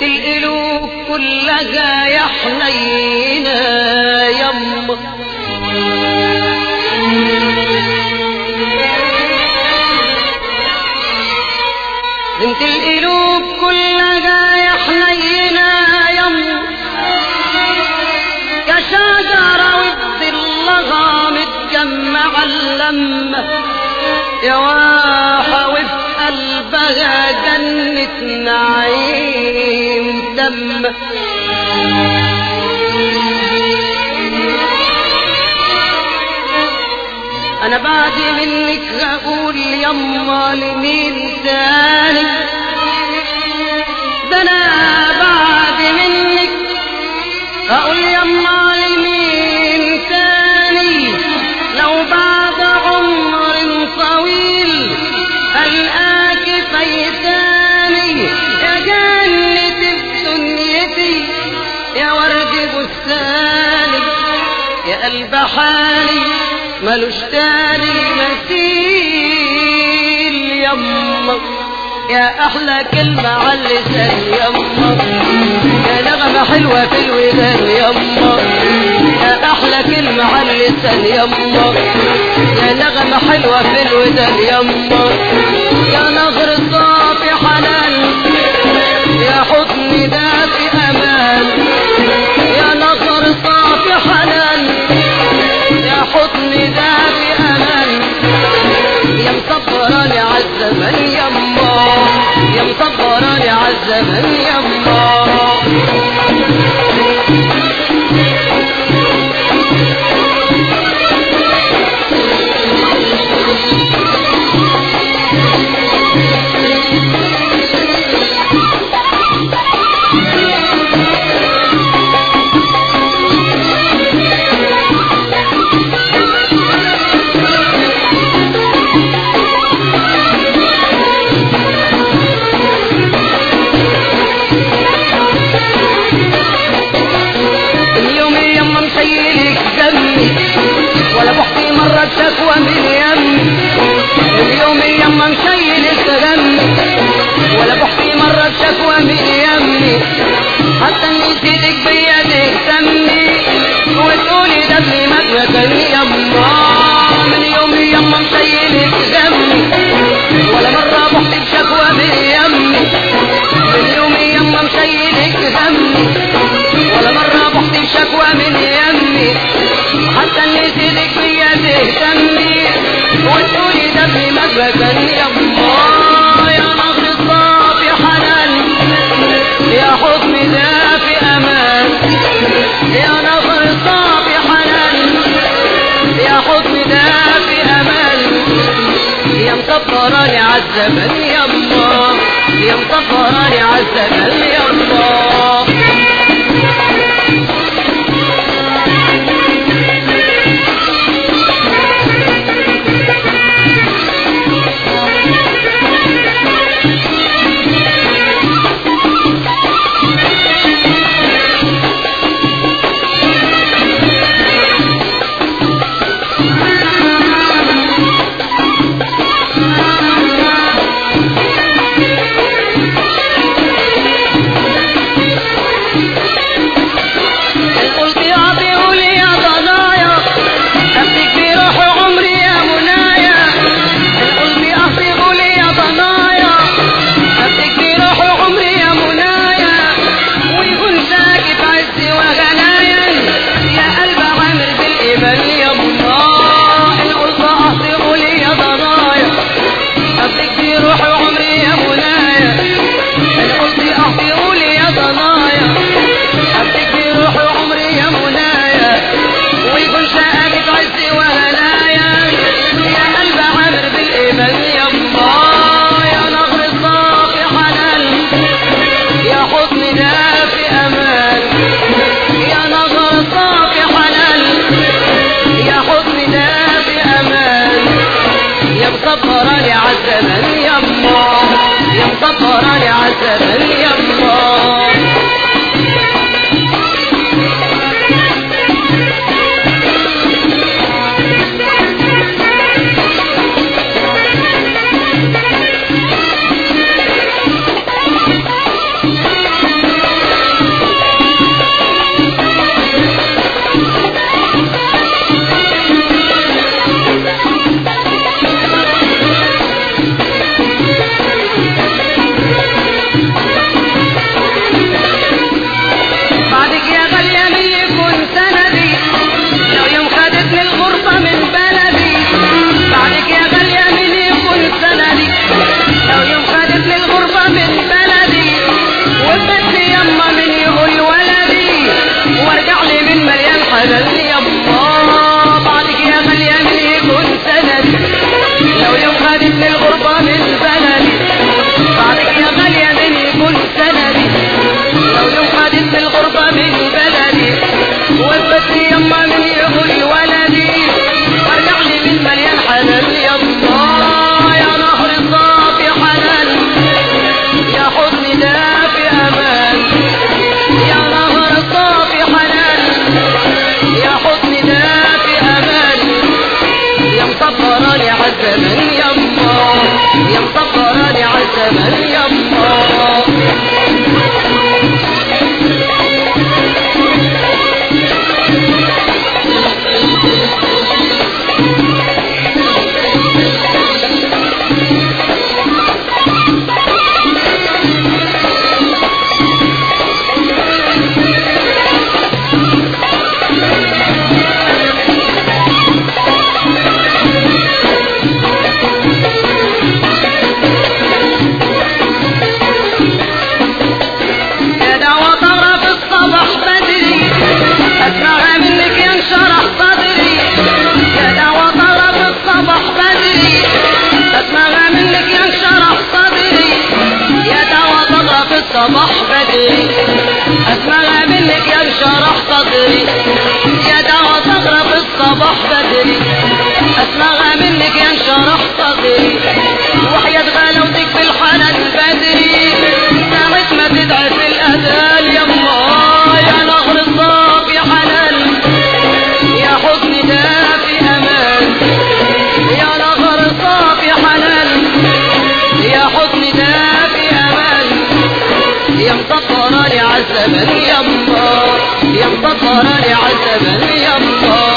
بنت القلوب كلها يا حنينة يما بنت القلوب كلها يا حنينة يما كشجرة وبظلها متجمعة اللمة يا واحة وفي قلبها جنة نعيم دم انا بعد منك هقول يما لمين تاني ده انا بعد منك هقول يما لمين تاني لو بعد عمر طويل ألقاك فيتاني يا جنة في دنيتي يا ورد بستاني يا قلب حالي ملوش تاني مثيل يما يا احلى كلمة على اللسان يما يا نغمة حلوة في الودان يما يا احلى كلمة على اللسان يما يا نغمة حلوة في الودان يما يا نهر صافي حنان يا حضن دافي امان يا نهر صافي حنان يا حضن دافي امان يا مصبراني عالزمن يما يا مصبراني عالزمن يما اليوم يما مشيلك دمي ولا بحكي مرة شكوى من يمي اليوم يما مشيلك دمي ولا بحكي مرة شكوى من يمي حتى نسيتك بيدك تمي وتقولي دمي مدرسة يما من يوم يما مشيلك دمي ولا مرة بحكي شكوى من يمي من يوم يما مشيلك دمي ولا مرة بحكي شكوى من يمي حتى اللي سيدك فيا تهتمي وتقولي دمي مجبكا يما يا نهر الصافي حنان يا حضن دافي امان يا نهر الصافي حنان يا حضن دافي امان يا مصبراني عالزمن يما يا مصبراني عالزمن يما عالزمن يما يا دعوة طرف الصبح بدري أسمعها منك ينشرح صدري يا دعوة طرف الصبح بدري أسمعها منك ينشرح صدري يا دعوة طرف الصبح بدري أسمعها منك ينشرح صدري يا دعوة طرف الصبح بدري أسمعها منك ينشرح صدري وحياة غلاوتك في الحنان بدري ساعة ما تدعي في الأذان يما يا نهر الصافي حنان يا حزن دافي أمان يا نهر صافي حنان يا حزن دافي أمان يا مطهراني عالزمن يما يا مطهراني عالزمن يما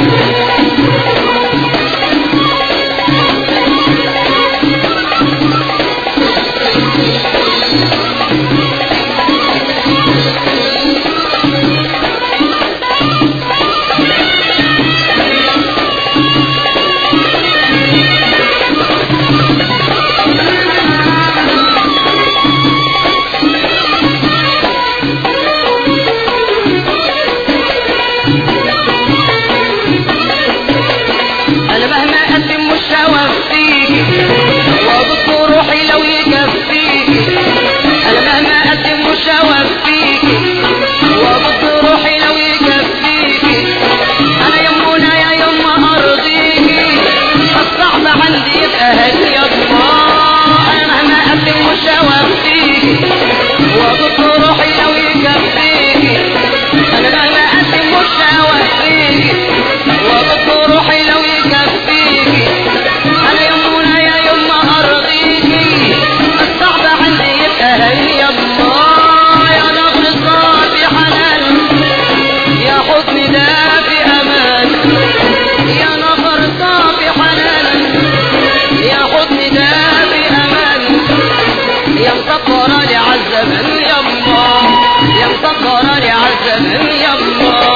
انا مهما اقدم مش هوفيك وابص روحي لو يكفيك انا مهما اقدم مش هوفيك وابص روحي لو يكفيك انا يمنا يا يما ارضيك الصعب عندي يبقى هدي يما انا مهما اقدم مش هوفيك وابص روحي لو يكفيك انا مهما اقدم مش هوفيك وابص روحي لو يكفيك انا يمنا يا يما ارضيكي الصعب عندي يبقى هي يما يا نهر صافي حنان يا حضن دافي امان يا نهر صافي حنان يا حضن دافي امان يا مسطراني عالزمن يما يا مسطراني عالزمن يما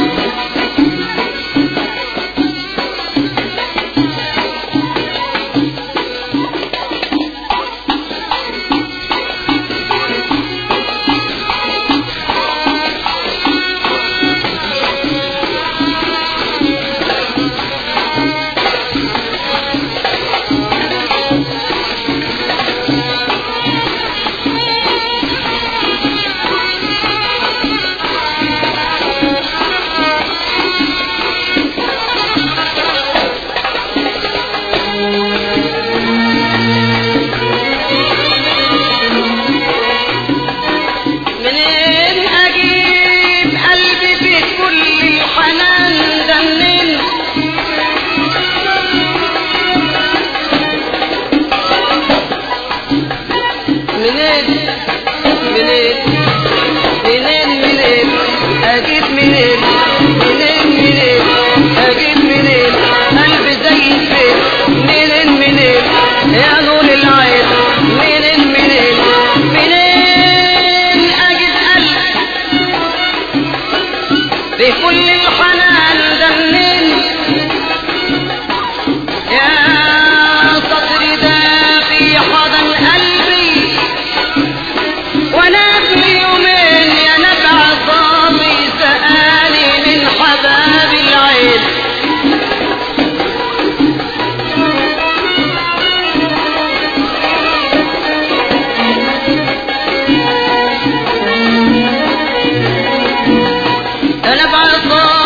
منين اجيب قلبي في كل الحنان ده منين منين منين منين منين اجيب منين منين منين اجيب منين قلبي زي الفيل منين منين يا نور العين منين منين منين اجيب قلبي بكل الحنان ده منين يا صدري ده في حضن قلبي وانا في يومين يا نبع صافي سألي من حباب العين انا بعصى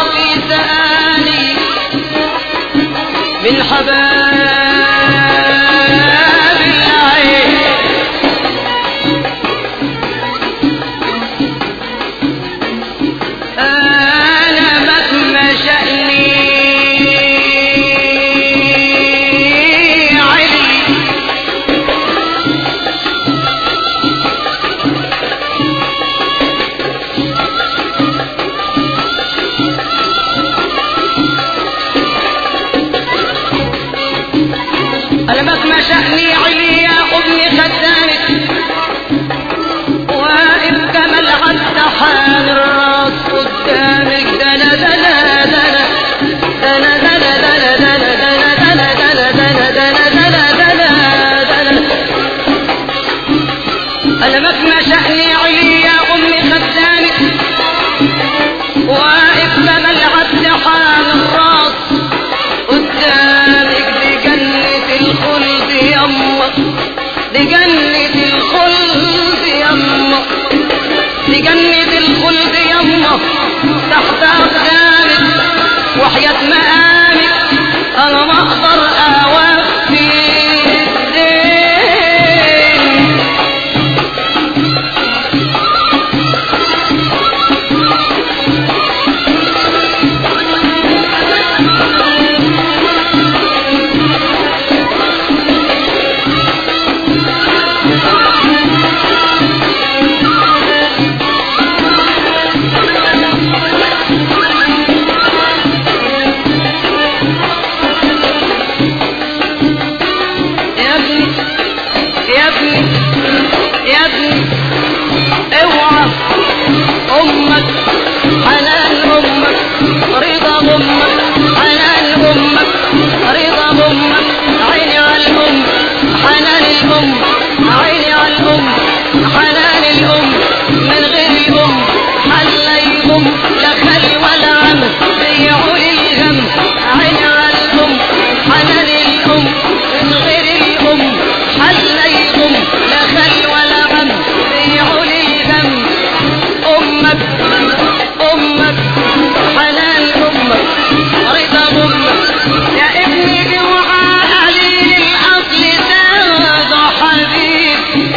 يمه تحت اقدامك وحياة مقامك انا ما اقدر اوفي الدين يا ابني يا ابني يا ابني اوعى امك حنان امك رضا امك حنان امك رضا امك عيني على الام حنان الام عيني على الام حنان الام من غير الام حلا يقوم لا خلي ولا عم ضيعوا لي الهم عيني على الام حنان الام من غير الام حلا يقوم لا خلي ولا عم ضيعوا لي الهم امك امك حنان امك رضا امك يا ابني اوعى قليل الاصل ده حبيب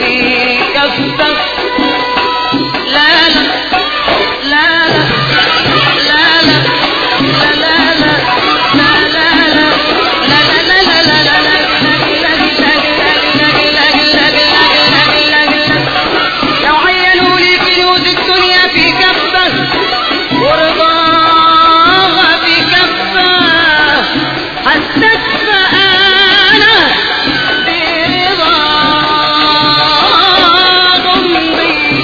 في كفك لا لا لا لا لا لا لا لا لا لا لا لا لو عينوا لي كنوز الدنيا في كفة ورضاها في كفة حسيت فأنا برضا ضمي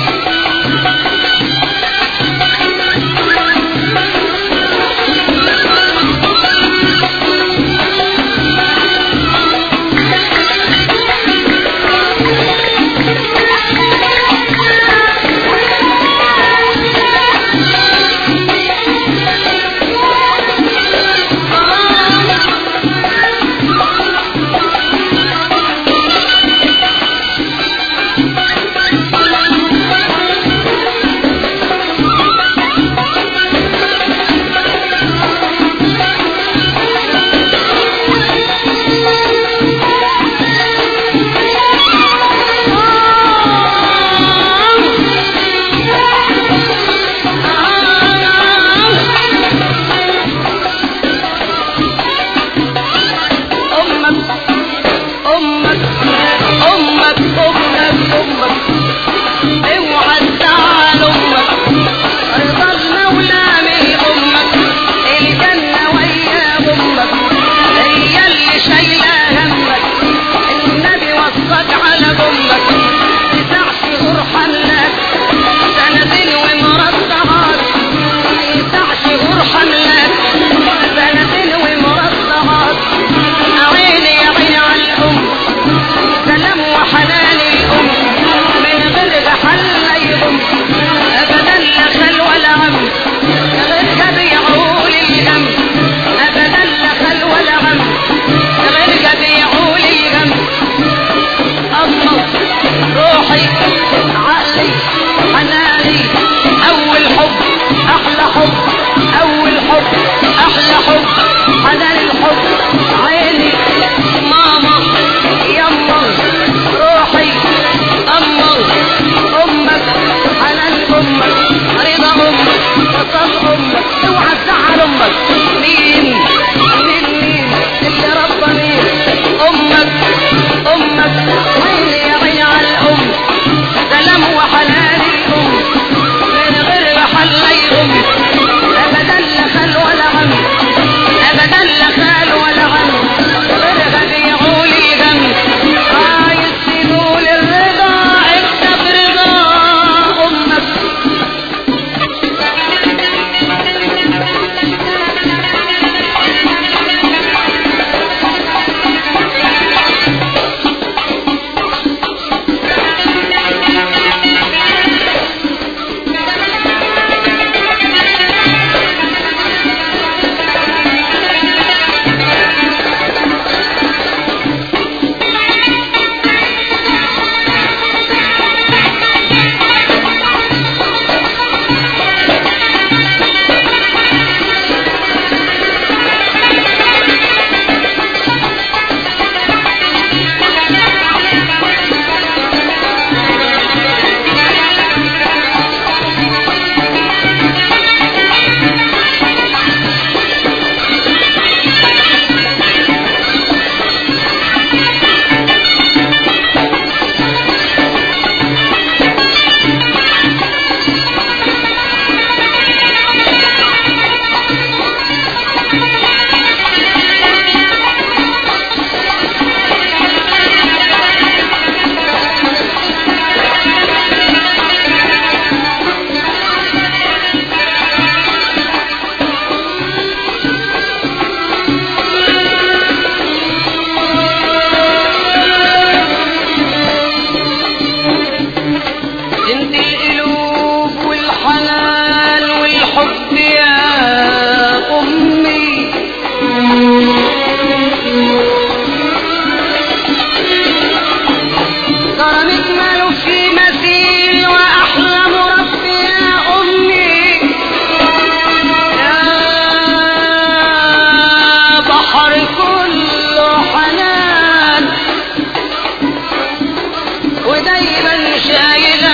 دايما شايلة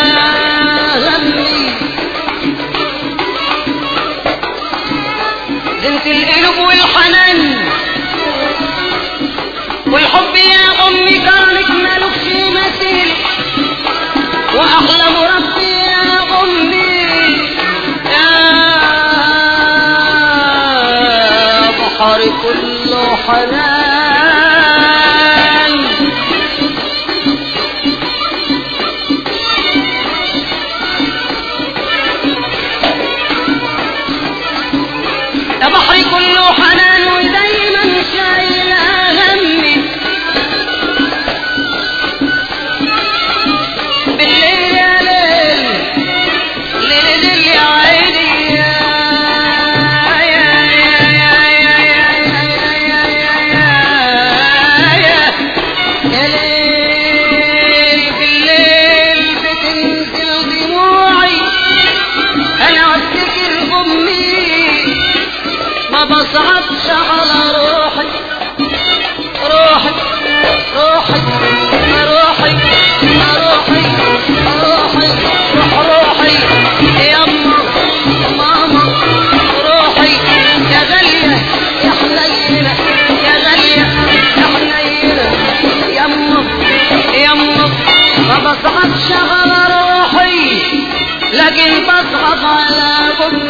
همي بنت القلوب والحنان والحب يا امي كرمك مالكش مثيل واحلى مربي يا امي يا بحر كله حنان يا بحر كله حنان ودايما شايلة همي بالليل يا ليل ليل ليل يا عيني يا يا يا يا يا يا يا يا يا ليل بالليل بتنزل دموعي انا افتكر امي ما بصعبش على روحي روحي روحي روحي روحي روحي روح روحي يما ماما روحي يا غالية يا حنينة يا غالية يا حنينة يما يما ما بصعبش على روحي لكن بصعب على بكرة